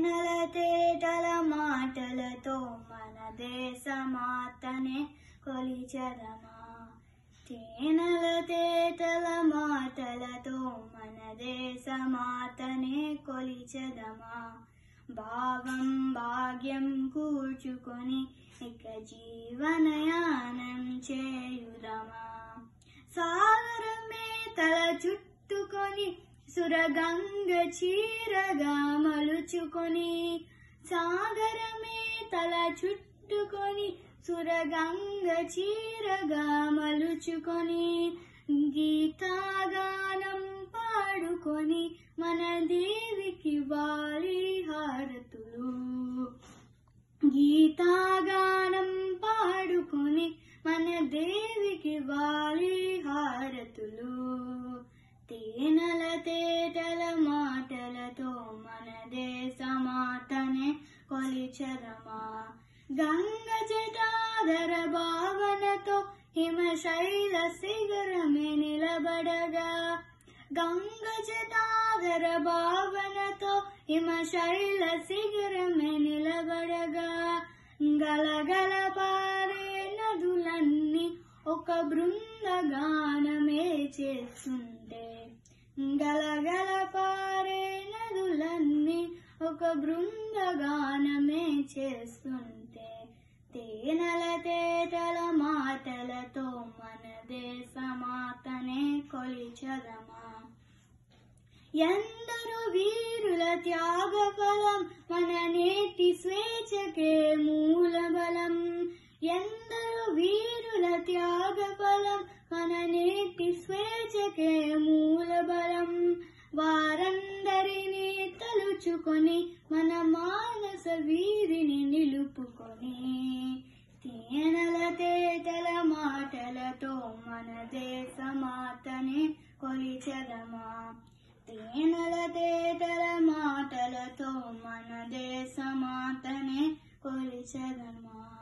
తేనెల తేటల మాటలతో మన దేశమాతనే కొలిచదమా తేనెల తేటల మాటలతో మన దేశమాతనే కొలిచదమా భావం భాగ్యం కూర్చుకొని ఇక జీవనయానం చేయుదమా సాగరమే తల చుట్టుకొని సురగంగ చీరగా మలుచుకొని సాగరమే తల చుట్టుకొని సురగంగ చీరగా మలుచుకొని గీతాగానం పాడుకొని మన దేవికి వారి హారతులు గీతాగానం పాడుకొని మన దేవికి వారి హారతులు తేనెల తేటల మాటలతో మన దేశమాతనే కొలిచరమా గంగ జటాధర భావనతో హిమశైల శిఖరమే నిలబడగా గంగ జటాధర భావనతో హిమశైల శిఖరమే నిలబడగా గలగల పారే నదులన్నీ ఒక బృందగానమే చేస్తుంటే గలగల పారే నదులన్నీ ఒక బృందగానమే చేస్తుంటే తేనెల తేటల మాటలతో మన దేశమాతనే కొలిచదమా ఎందరో వీరుల త్యాగ ఫలం మన నేటి స్వేచ్ఛకే మూల బలం ఎందరో వీరుల త్యాగ ఫలం మన నేటి స్వేచ్ఛకే మూల బలం వారందరినీ తలుచుకొని మన మానస వీరిని నిలుపుకొని తేనెల తేటల మాటలతో మన దేశమాతనే కొలిచదమా తేనెల తేటల మాటలతో మన దేశమాతనే కొలిచదమా